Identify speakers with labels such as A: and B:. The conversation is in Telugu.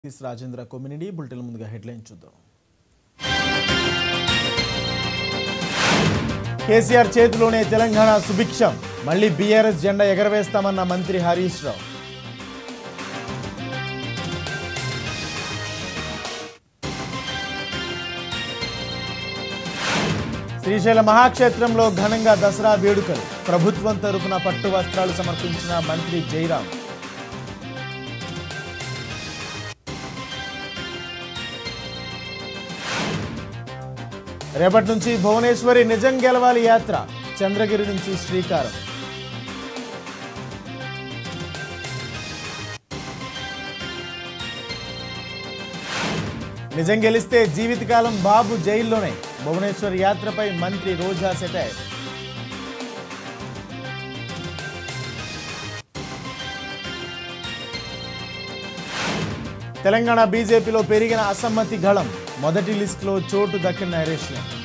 A: ఎస్ రాజేంద్ర కొమ్మినిడి బులెటిన్ ముందుగా హెడ్లైన్ చూద్దాం కేసీఆర్ చేతిలోనే తెలంగాణ సుభిక్షం మళ్ళీ బీఆర్ఎస్ జెండా ఎగరవేస్తామన్న మంత్రి హరీష్ రావు శ్రీశైల మహాక్షేత్రంలో ఘనంగా దసరా వేడుకలు ప్రభుత్వం తరపున పట్టు వస్త్రాలు సమర్పించిన మంత్రి జైరాం రేపటి నుంచి భువనేశ్వరి నిజం గెలవాలి యాత్ర చంద్రగిరి నుంచి శ్రీకారం నిజం గెలిస్తే జీవితకాలం బాబు జైల్లోనే భువనేశ్వర్ యాత్రపై మంత్రి రోజా సెటైర్ తెలంగాణ బీజేపీలో పెరిగిన అసమ్మతి గళం మొదటి లిస్టులో చోటు దక్కిన నరేష్నే